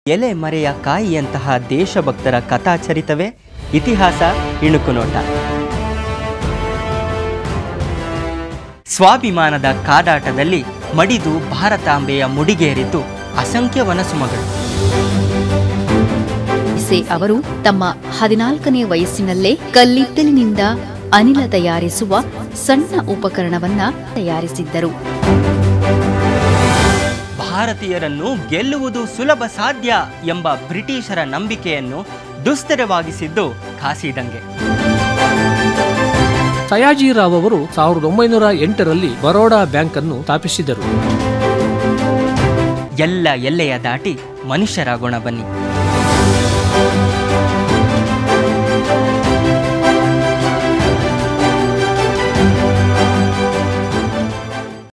ಎಲೆ ಮರೆಯ ಕಾಯಿಯಂತಹ ದೇಶಭಕ್ತರ ಕಥಾಚರಿತವೇ ಇತಿಹಾಸ ಇಣುಕು ನೋಟ ಸ್ವಾಭಿಮಾನದ ಕಾದಾಟದಲ್ಲಿ ಮಡಿದು ಭಾರತಾಂಬೆಯ ಮುಡಿಗೇರಿದ್ದು ಅಸಂಖ್ಯ ವನಸುಮಗಳು ಸೆ ಅವರು ತಮ್ಮ ಹದಿನಾಲ್ಕನೇ ವಯಸ್ಸಿನಲ್ಲೇ ಕಲ್ಲಿದ್ದಲಿನಿಂದ ಅನಿಲ ತಯಾರಿಸುವ ಸಣ್ಣ ಉಪಕರಣವನ್ನ ತಯಾರಿಸಿದ್ದರು ಭಾರತೀಯರನ್ನು ಗೆಲ್ಲುವುದು ಸುಲಭ ಸಾಧ್ಯ ಎಂಬ ಬ್ರಿಟಿಷರ ನಂಬಿಕೆಯನ್ನು ದುಸ್ತರವಾಗಿಸಿದ್ದು ಖಾಸಿದಂಗೆ ಸಯಾಜಿರಾವ್ ಅವರು ಸಾವಿರದ ಒಂಬೈನೂರ ಎಂಟರಲ್ಲಿ ಬರೋಡಾ ಬ್ಯಾಂಕ್ ಅನ್ನು ಸ್ಥಾಪಿಸಿದರು ಎಲ್ಲ ಎಲ್ಲೆಯ ದಾಟಿ ಮನುಷ್ಯರಾಗೋಣ ಬನ್ನಿ